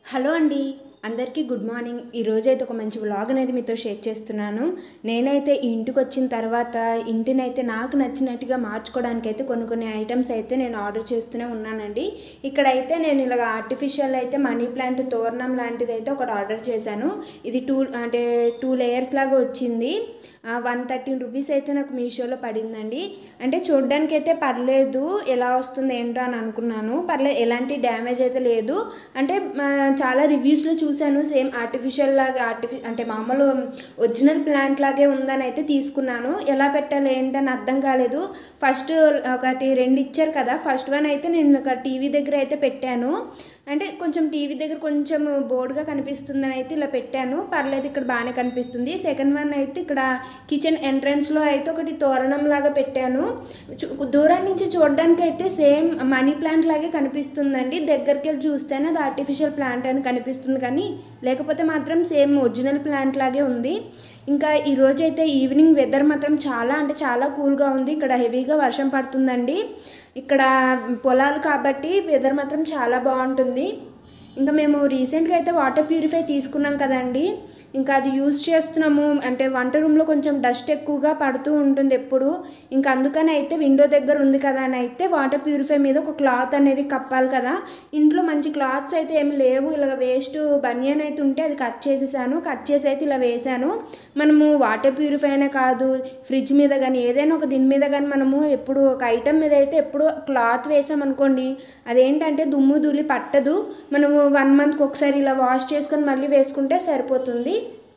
hello అండి అందరికీ good morning ఈరోజు అయితే ఒక మంచి వ్లాగ్ అనేది మీతో షేర్ చేస్తున్నాను నేనైతే ఈ ఇంటికి వచ్చిన తర్వాత ఇంటిని అయితే నాకు నచ్చినట్టుగా మార్చుకోవడానికి అయితే కొన్ని కొన్ని ఐటమ్స్ అయితే నేను ఆర్డర్ చేస్తూనే ఉన్నానండి ఇక్కడైతే నేను ఇలాగ ఆర్టిఫిషియల్ అయితే మనీ ప్లాంట్ తోరణం లాంటిది అయితే ఒకటి ఆర్డర్ చేశాను ఇది టూ అంటే టూ లేయర్స్ లాగా వచ్చింది వన్ థర్టీన్ రూపీస్ అయితే నాకు మీషోలో పడిందండి అంటే చూడడానికి అయితే పర్లేదు ఎలా వస్తుంది ఏంటో అని అనుకున్నాను పర్లేదు ఎలాంటి డ్యామేజ్ అయితే లేదు అంటే ఆ, చాలా రివ్యూస్లో చూశాను సేమ్ ఆర్టిఫిషియల్ లాగా ఆర్టిఫి అంటే మామూలు ఒరిజినల్ ప్లాంట్ లాగే ఉందని అయితే తీసుకున్నాను ఎలా పెట్టాలి ఏంటని అర్థం కాలేదు ఫస్ట్ ఒకటి రెండు ఇచ్చారు కదా ఫస్ట్ వన్ అయితే నేను ఒక టీవీ దగ్గర అయితే పెట్టాను అంటే కొంచెం టీవీ దగ్గర కొంచెం బోర్డుగా కనిపిస్తుందని అయితే ఇలా పెట్టాను పర్లేదు ఇక్కడ బాగానే కనిపిస్తుంది సెకండ్ వన్ అయితే ఇక్కడ కిచెన్ ఎంట్రన్స్లో అయితే ఒకటి తోరణం లాగా పెట్టాను చు- దూరం నుంచి చూడడానికి అయితే సేమ్ మనీ ప్లాంట్ లాగే కనిపిస్తుందండి దగ్గరికి వెళ్ళి చూస్తేనే అది ఆర్టిఫిషియల్ ప్లాంట్ అని కనిపిస్తుంది కానీ లేకపోతే మాత్రం సేమ్ ఒరిజినల్ ప్లాంట్ లాగే ఉంది ఇంకా ఈ రోజు అయితే ఈవినింగ్ వెదర్ మాత్రం చాలా అంటే చాలా కూల్గా ఉంది ఇక్కడ హెవీగా వర్షం పడుతుందండి ఇక్కడ పొలాలు కాబట్టి వెదర్ మాత్రం చాలా బాగుంటుంది ఇంకా మేము రీసెంట్గా అయితే వాటర్ ప్యూరిఫై తీసుకున్నాం కదండి ఇంకా అది యూజ్ చేస్తున్నాము అంటే వంట రూమ్లో కొంచెం డస్ట్ ఎక్కువగా పడుతూ ఉంటుంది ఎప్పుడు ఇంకా అందుకని అయితే విండో దగ్గర ఉంది కదా అని అయితే వాటర్ ప్యూరిఫై మీద ఒక క్లాత్ అనేది కప్పాలి కదా ఇంట్లో మంచి క్లాత్స్ అయితే ఏమి లేవు ఇలా వేస్ట్ బనియన్ అయితే ఉంటే అది కట్ చేసేసాను కట్ చేసి అయితే ఇలా వేసాను మనము వాటర్ ప్యూరిఫై అనే కాదు ఫ్రిడ్జ్ మీద కానీ ఏదైనా ఒక దీని మీద కానీ మనము ఎప్పుడు ఒక ఐటమ్ మీద అయితే ఎప్పుడు క్లాత్ వేసామనుకోండి అదేంటంటే దుమ్ము ధూళి పట్టదు మనము వన్ మంత్కి ఒకసారి ఇలా వాష్ చేసుకొని మళ్ళీ వేసుకుంటే సరిపోతుంది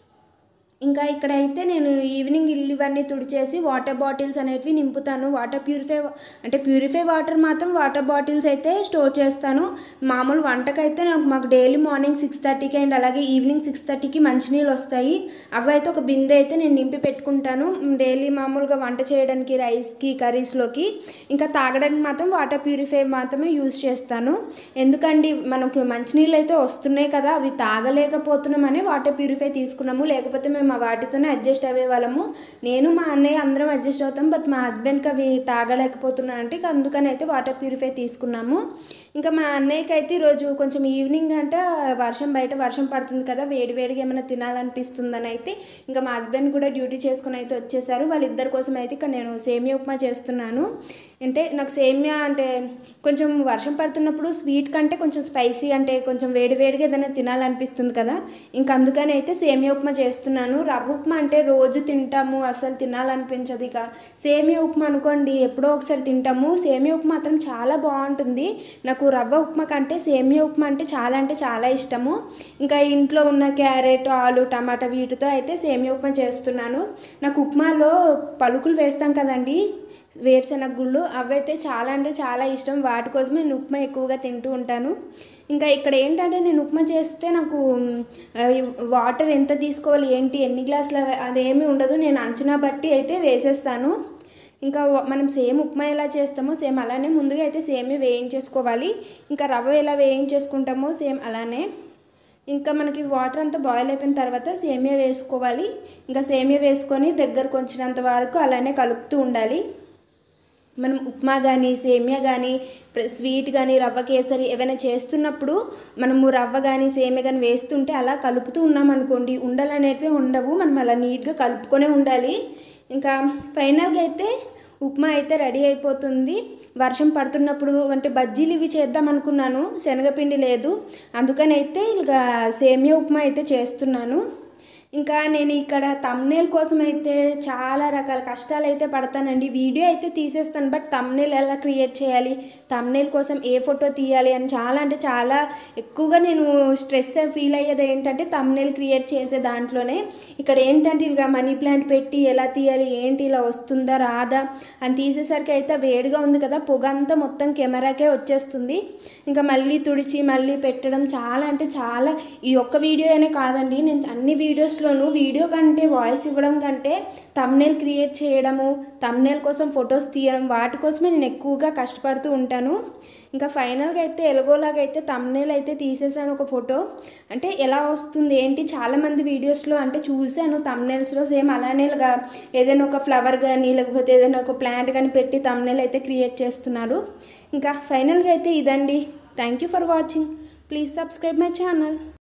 ఇంకా ఇక్కడైతే నేను ఈవినింగ్ ఇల్లు ఇవన్నీ తుడిచేసి వాటర్ బాటిల్స్ అనేటివి నింపుతాను వాటర్ ప్యూరిఫై అంటే ప్యూరిఫై వాటర్ మాత్రం వాటర్ బాటిల్స్ అయితే స్టోర్ చేస్తాను మామూలు వంటకైతే నాకు మాకు డైలీ మార్నింగ్ సిక్స్ థర్టీకి అండ్ అలాగే ఈవినింగ్ సిక్స్ థర్టీకి మంచినీళ్ళు వస్తాయి అవి అయితే ఒక బిందె అయితే నేను నింపి పెట్టుకుంటాను డైలీ మామూలుగా వంట చేయడానికి రైస్కి కర్రీస్లోకి ఇంకా తాగడానికి మాత్రం వాటర్ ప్యూరిఫై మాత్రమే యూజ్ చేస్తాను ఎందుకండి మనకు మంచినీళ్ళు అయితే వస్తున్నాయి కదా అవి తాగలేకపోతున్నామని వాటర్ ప్యూరిఫై తీసుకున్నాము లేకపోతే మేము ఆ వాటితోనే అడ్జస్ట్ అయ్యే వాళ్ళము నేను మా అన్నయ్య అందరం అడ్జస్ట్ అవుతాం బట్ మా హస్బెండ్కి అవి తాగలేకపోతున్నాను అంటే ఇక అందుకని అయితే వాటర్ ప్యూరిఫై తీసుకున్నాము ఇంకా మా అన్నయ్యకి అయితే ఈరోజు కొంచెం ఈవినింగ్ అంటే వర్షం బయట వర్షం పడుతుంది కదా వేడి వేడిగా ఏమైనా తినాలనిపిస్తుందని అయితే ఇంకా మా హస్బెండ్ కూడా డ్యూటీ చేసుకుని అయితే వచ్చేసారు వాళ్ళిద్దరి కోసం అయితే ఇక్కడ నేను సేమియా ఉప్మా చేస్తున్నాను అంటే నాకు సేమియా అంటే కొంచెం వర్షం పడుతున్నప్పుడు స్వీట్ కంటే కొంచెం స్పైసీ అంటే కొంచెం వేడి వేడిగా ఏదైనా తినాలనిపిస్తుంది కదా ఇంకా అందుకని అయితే సేమియా ఉప్మా చేస్తున్నాను రవ్వ ఉప్మా అంటే రోజు తింటాము అసలు తినాలనిపించదు ఇక సేమియా ఉప్మా అనుకోండి ఎప్పుడో ఒకసారి తింటాము సేమియా ఉప్మా మాత్రం చాలా బాగుంటుంది నాకు రవ్వ ఉప్మా కంటే సేమియా ఉప్మా అంటే చాలా అంటే చాలా ఇష్టము ఇంకా ఇంట్లో ఉన్న క్యారెట్ ఆలు టమాటా వీటితో అయితే సేమియా ఉప్మా చేస్తున్నాను నాకు ఉప్మాలో పలుకులు వేస్తాం కదండి వేరుశెనగ గుళ్ళు అవైతే చాలా అంటే చాలా ఇష్టం వాటి కోసమే నేను ఉప్మా ఎక్కువగా తింటూ ఉంటాను ఇంకా ఇక్కడ ఏంటంటే నేను ఉప్మా చేస్తే నాకు మ్, ఆ, ఈ వాటర్ ఎంత తీసుకోవాలి ఏంటి ఎన్ని గ్లాసులు అవి- అదేమీ ఉండదు నేను అంచనా బట్టి అయితే వేసేస్తాను ఇంకా వ- మనం సేమ్ ఉప్మా ఎలా చేస్తామో సేమ్ అలానే ముందుగా అయితే సేమే వేయించేసుకోవాలి ఇంకా రవ్వ ఎలా వేయించేసుకుంటామో సేమ్ అలానే ఇంకా మనకి వాటర్ అంతా బాయిల్ అయిపోయిన తర్వాత సేమియా వేసుకోవాలి ఇంకా సేమియా వేసుకొని దగ్గరకు వచ్చినంత వరకు అలానే కలుపుతూ ఉండాలి మనం ఉప్మా కానీ సేమియా కానీ ప్ర- స్వీట్ కానీ రవ్వ కేసరి ఏవైనా చేస్తున్నప్పుడు మనము రవ్వ కానీ సేమియా కానీ వేస్తుంటే అలా కలుపుతూ ఉన్నాం అనుకోండి ఉండలు అనేటివి ఉండవు మనం అలా నీట్గా కలుపుకొనే ఉండాలి ఇంకా ఫైనల్గా అయితే ఉప్మా అయితే రెడీ అయిపోతుంది వర్షం పడుతున్నప్పుడు అంటే బజ్జీలు ఇవి చేద్దాం అనుకున్నాను శనగపిండి లేదు అందుకని అయితే ఇక సేమియా ఉప్మా అయితే చేస్తున్నాను ఇంకా నేను ఇక్కడ తమ్నేల్ కోసం అయితే చాలా రకాల కష్టాలు అయితే పడతానండి వీడియో అయితే తీసేస్తాను బట్ తమ్నేల్ ఎలా క్రియేట్ చేయాలి తమ్నేల్ కోసం ఏ ఫోటో తీయాలి అని చాలా అంటే చాలా ఎక్కువగా నేను స్ట్రెస్ ఫీల్ అయ్యేది ఏంటంటే తమ్నేల్ క్రియేట్ చేసే దాంట్లోనే ఇక్కడ ఏంటంటే ఇక మనీ ప్లాంట్ పెట్టి ఎలా తీయాలి ఏంటి ఇలా వస్తుందా రాదా అని తీసేసరికి అయితే వేడిగా ఉంది కదా పొగ అంతా మొత్తం కెమెరాకే వచ్చేస్తుంది ఇంకా మళ్ళీ తుడిచి మళ్ళీ పెట్టడం చాలా అంటే చాలా ఈ ఒక్క వీడియో అనే కాదండి నేను అన్ని వీడియోస్లోనూ వీడియో కంటే వాయిస్ ఇవ్వడం కంటే తమ్నేల్ క్రియేట్ చేయడము తమ్నేల్ కోసం ఫొటోస్ తీయడం వాటి కోసమే నేను ఎక్కువగా కష్టపడుతూ ఉంటాను ఇంకా ఫైనల్గా అయితే ఎలాగోలాగా అయితే తమ్నేల్ అయితే తీసేసాను ఒక ఫోటో అంటే ఎలా వస్తుంది ఏంటి చాలామంది వీడియోస్లో అంటే చూశాను తమ్నేల్స్లో సేమ్ అలానే ఇలాగా ఏదైనా ఒక ఫ్లవర్ కానీ లేకపోతే ఏదైనా ఒక ప్లాంట్ కానీ పెట్టి తమ్నేల్ అయితే క్రియేట్ చేస్తున్నారు ఇంకా ఫైనల్గా అయితే ఇదండి thank you for watching please subscribe my channel